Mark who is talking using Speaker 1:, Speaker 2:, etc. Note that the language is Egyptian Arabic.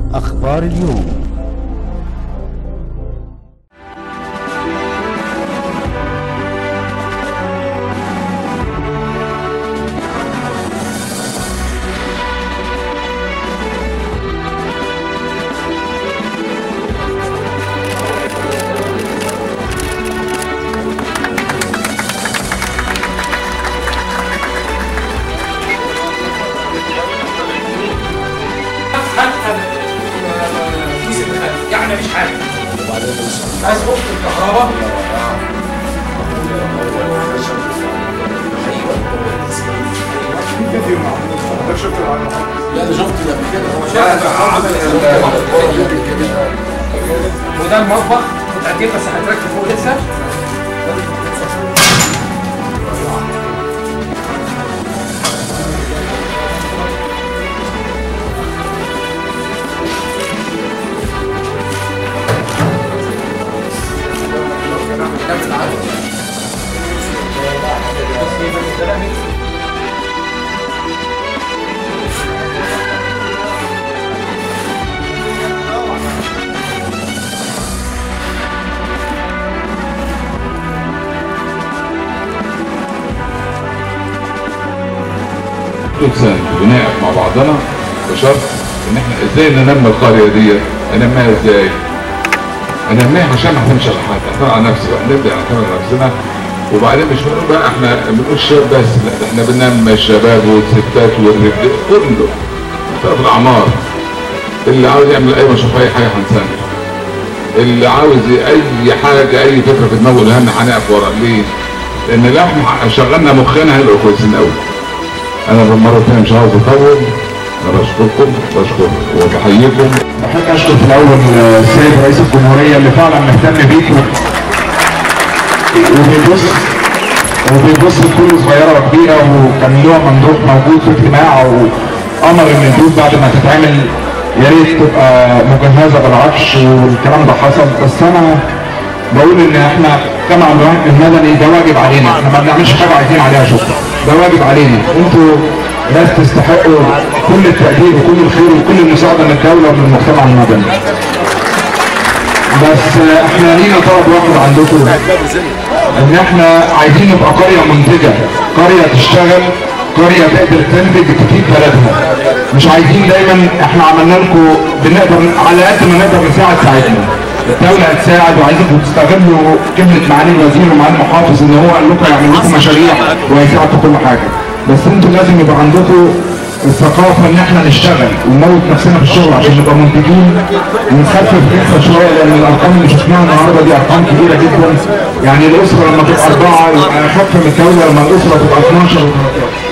Speaker 1: أخبار اليوم
Speaker 2: كيس المخالف يعني مفيش حاجه عايز اخت الكهرباء
Speaker 3: لا انا شفت قبل كده هو
Speaker 2: وده المطبخ متأكد بس هتركب فوق لسه
Speaker 4: تحسن بناء مع بعضنا بشرط ان احنا ازاي ننمي القريه دي ننميها ازاي؟ ننميها عشان ما نعتمدش على حد نعتمد على نفسي بقى نبدا نعتمد على نفسنا وبعدين مش بنقول بقى احنا بنقول الشباب بس لا ده احنا بننمي الشباب والستات والرجال كله مختلف الاعمار اللي عاوز يعمل اي مشروع في اي حاجه هنساند اللي عاوز اي حاجه اي فكره في دماغه الهم هنقف ورا ليه؟ لان لو احنا شغلنا مخنا هنبقى كويسين قوي انا بالمره الثانيه مش عاوز اطول انا بشكركم بشكر وبحييكم
Speaker 5: بحب اشكر في الاول السيد رئيس الجمهوريه اللي فعلا مهتم بيكم وبيبص وبيبص لكل صغيره وكبيره وكان له مندوب موجود في اجتماع وامر ان البيوت بعد ما تتعمل يا ريت تبقى مجهزه بالعفش والكلام ده حصل بس انا بقول ان احنا كما الوعد المدني ده واجب علينا احنا ما بنعملش حاجه عايزين عليها شكر ده واجب علينا انتوا ناس تستحقوا كل التقدير وكل الخير وكل المساعده من الدوله ومن المجتمع المدني بس احنا لينا طلب واحد عندكم ان احنا عايزين نبقى قريه منتجه قريه تشتغل قريه تقدر تنتج تفيد بلدها مش عايزين دايما احنا عملنا لكم بنقدر على قد ما نقدر نساعد ساعدنا الدولة هتساعد وعايزكم تستغلوا كلمة معالي الوزير ومعالي المحافظ ان هو قال لكم يعمل لكم مشاريع وهيساعد في كل حاجة بس انتوا لازم يبقى عندكم الثقافة ان احنا نشتغل ونموت نفسنا في الشغل عشان نبقى منتجين ونخفف كفة شوية لان الارقام اللي شفناها النهارده دي ارقام كبيرة جدا يعني الاسرة لما تبقى اربعة يبقى اخف من الدولة لما الاسرة تبقى 12 و 13